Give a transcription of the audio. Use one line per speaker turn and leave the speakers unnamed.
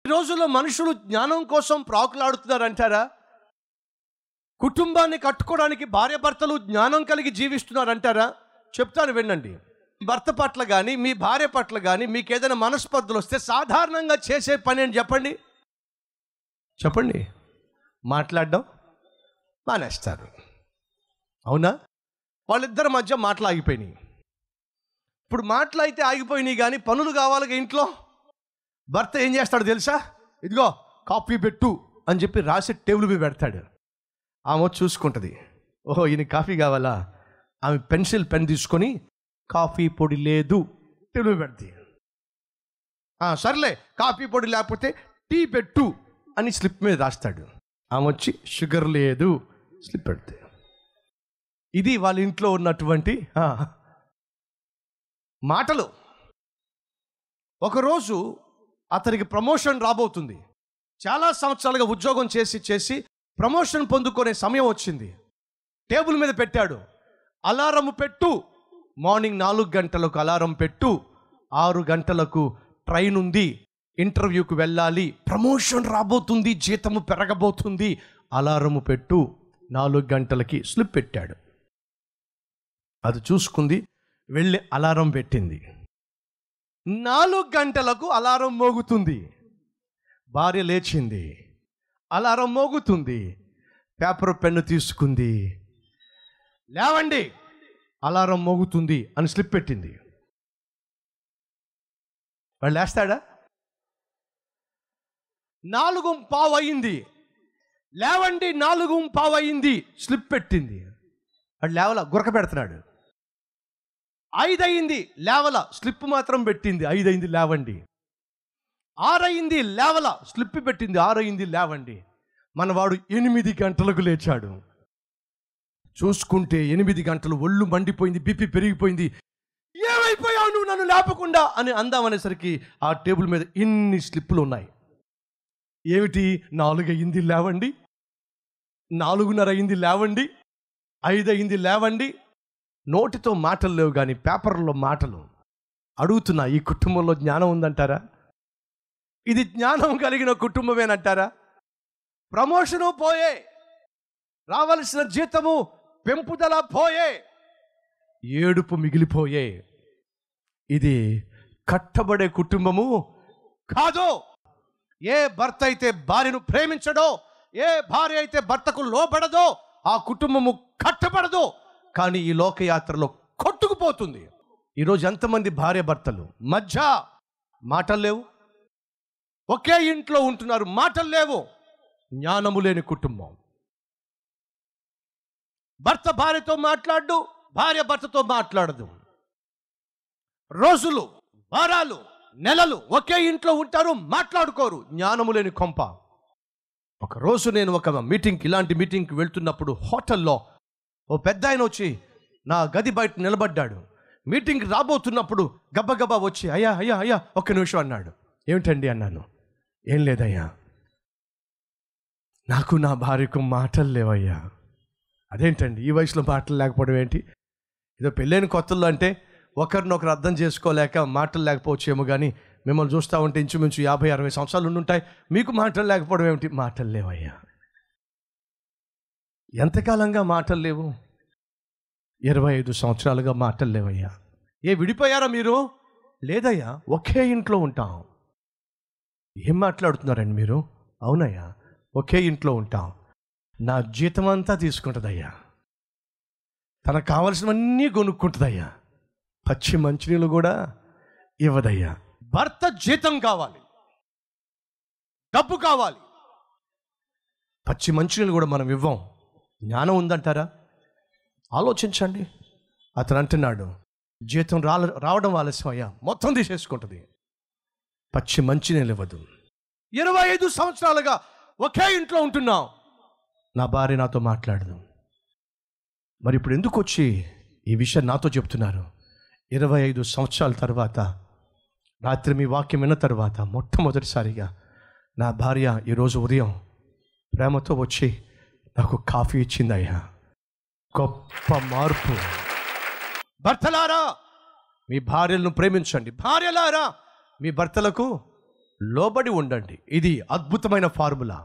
రోజుల్లో మనుషులు జ్ఞానం కోసం ప్రాకులాడుతున్నారంటారా కుటుంబాన్ని కట్టుకోవడానికి భార్యాభర్తలు జ్ఞానం కలిగి జీవిస్తున్నారంటారా చెప్తాను వినండి భర్త పట్ల కానీ మీ భార్య పట్ల కానీ మీకు ఏదైనా మనస్పర్ధలు వస్తే సాధారణంగా చేసే పని అని చెప్పండి చెప్పండి మాట్లాడడం మానేస్తారు అవునా వాళ్ళిద్దరి మధ్య మాటలు ఆగిపోయినాయి ఇప్పుడు మాటలు అయితే ఆగిపోయినాయి కానీ పనులు కావాలిగా ఇంట్లో భర్త ఏం చేస్తాడు తెలుసా ఇదిగో కాఫీ పెట్టు అని చెప్పి రాసి టేబుల్ మీద పెడతాడు ఆమె వచ్చి చూసుకుంటుంది ఓహో ఈయన కాఫీ కావాలా ఆమె పెన్సిల్ పెన్ తీసుకొని కాఫీ పొడి లేదు టేబుల్ మీద పెడతాయి "ఆ, సర్లే కాఫీ పొడి లేకపోతే టీ పెట్టు అని స్లిప్ మీద రాస్తాడు ఆమె వచ్చి షుగర్ లేదు స్లిప్ పెడితే ఇది వాళ్ళ ఇంట్లో ఉన్నటువంటి ఆ, మాటలు ఒకరోజు అతనికి ప్రమోషన్ రాబోతుంది చాలా సంవత్సరాలుగా ఉద్యోగం చేసి చేసి ప్రమోషన్ పొందుకునే సమయం వచ్చింది టేబుల్ మీద పెట్టాడు అలారం పెట్టు మార్నింగ్ నాలుగు గంటలకు అలారం పెట్టు ఆరు గంటలకు ట్రైన్ ఉంది ఇంటర్వ్యూకి వెళ్ళాలి ప్రమోషన్ రాబోతుంది జీతము పెరగబోతుంది అలారము పెట్టు నాలుగు గంటలకి స్లిప్ పెట్టాడు అది చూసుకుంది వెళ్ళి అలారం పెట్టింది నాలుగు గంటలకు అలారం మోగుతుంది భార్య లేచింది అలారం మోగుతుంది పేపర్ పెన్ను తీసుకుంది లేవండి అలారం మోగుతుంది అని స్లిప్ పెట్టింది వాళ్ళు లేస్తాడా నాలుగు పావు అయింది లేవండి నాలుగు పావు అయింది స్లిప్ పెట్టింది వాడు లేవల గురక పెడుతున్నాడు ఐదు అయింది లేవల స్లిప్ మాత్రం పెట్టింది ఐదు అయింది లేవండి ఆరయింది లేవల స్లిప్ పెట్టింది ఆరయింది లేవండి మనవాడు ఎనిమిది గంటలకు లేచాడు చూసుకుంటే ఎనిమిది గంటలు ఒళ్ళు మండిపోయింది బీపీ పెరిగిపోయింది ఏమైపోయావు నువ్వు నన్ను లేపకుండా అని అందామనేసరికి ఆ టేబుల్ మీద ఇన్ని స్లిప్పులు ఉన్నాయి ఏమిటి నాలుగు అయింది లేవండి నాలుగున్నర అయింది లేవండి ఐదు అయింది లేవండి నోటితో మాటలు లేవు కానీ పేపర్లో మాటలు అడుగుతున్నా ఈ కుటుంబంలో జ్ఞానం ఉందంటారా ఇది జ్ఞానం కలిగిన కుటుంబమేనంటారా ప్రమోషను పోయే రావలసిన జీతము పెంపుదల పోయే ఏడుపు మిగిలిపోయే ఇది కట్టబడే కుటుంబము కాదు ఏ భర్త అయితే భార్యను ప్రేమించడో ఏ భార్య అయితే భర్తకు లోబడదో ఆ కుటుంబము కట్టబడదు కానీ ఈ లోకయాత్రలో కొట్టుకుపోతుంది ఈరోజు ఎంతమంది భార్య భర్తలు మధ్య మాటలు లేవు ఒకే ఇంట్లో ఉంటున్నారు మాటలు లేవు జ్ఞానము లేని కుటుంబం భర్త భార్యతో మాట్లాడు భార్య భర్తతో మాట్లాడదు రోజులు వారాలు నెలలు ఒకే ఇంట్లో ఉంటారు మాట్లాడుకోరు జ్ఞానము లేని కొంప ఒక రోజు నేను ఒక మీటింగ్కి ఇలాంటి మీటింగ్కి వెళ్తున్నప్పుడు హోటల్లో ఓ పెద్ద ఆయన వచ్చి నా గది బయట నిలబడ్డాడు మీటింగ్కి రాబోతున్నప్పుడు గబగబా వచ్చి అయ్యా అయ్యా అయ్యా ఒక్క నిమిషం అన్నాడు ఏమిటండి అన్నాను ఏం లేదయ్యా నాకు నా భార్యకు మాటలు లేవయ్యా అదేంటండి ఈ వయసులో మాటలు లేకపోవడం ఏంటి ఏదో పెళ్ళైన కొత్తల్లో అంటే ఒకరినొకరు అర్థం చేసుకోలేక మాటలు లేకపోవచ్చేమో కానీ మిమ్మల్ని చూస్తూ ఉంటే ఇంచుమించు యాభై అరవై సంవత్సరాలు ఉండుంటాయి మీకు మాటలు లేకపోవడం ఏమిటి మాటలు లేవయ్యా ఎంతకాలంగా మాటలు లేవు ఇరవై ఐదు సంవత్సరాలుగా మాటలు లేవయ్యా ఏ విడిపోయారా మీరు లేదయ్యా ఒకే ఇంట్లో ఉంటాం ఏం మాట్లాడుతున్నారండి మీరు అవునయ్యా ఒకే ఇంట్లో ఉంటాం నా జీతం అంతా తీసుకుంటుందయ్యా తనకు కావలసినవన్నీ కొనుక్కుంటుందయ్యా పచ్చి మంచినీళ్ళు కూడా ఇవ్వదయ్యా భర్త జీతం కావాలి డబ్బు కావాలి పచ్చి మంచినీళ్ళు కూడా మనం ఇవ్వం జ్ఞానం ఉందంటారా ఆలోచించండి అతను అంటున్నాడు జీతం రాల రావడం ఆలస్యం అయ్యా మొత్తం తీసేసుకుంటుంది పచ్చి మంచినీళ్ళు ఇవ్వదు ఇరవై ఐదు సంవత్సరాలుగా ఒకే ఇంట్లో ఉంటున్నాం నా భార్య నాతో మాట్లాడదు మరి ఇప్పుడు ఎందుకు వచ్చి ఈ విషయం నాతో చెప్తున్నారు ఇరవై ఐదు సంవత్సరాల తర్వాత రాత్రి మీ వాక్యం విన్న తర్వాత మొట్టమొదటిసారిగా నా భార్య ఈరోజు ఉదయం ప్రేమతో వచ్చి నాకు కాఫీ ఇచ్చిందయ్యా గొప్ప మార్పు భర్తలారా మీ భార్యలను ప్రేమించండి భార్యలారా మీ భర్తలకు లోబడి ఉండండి ఇది అద్భుతమైన ఫార్ములా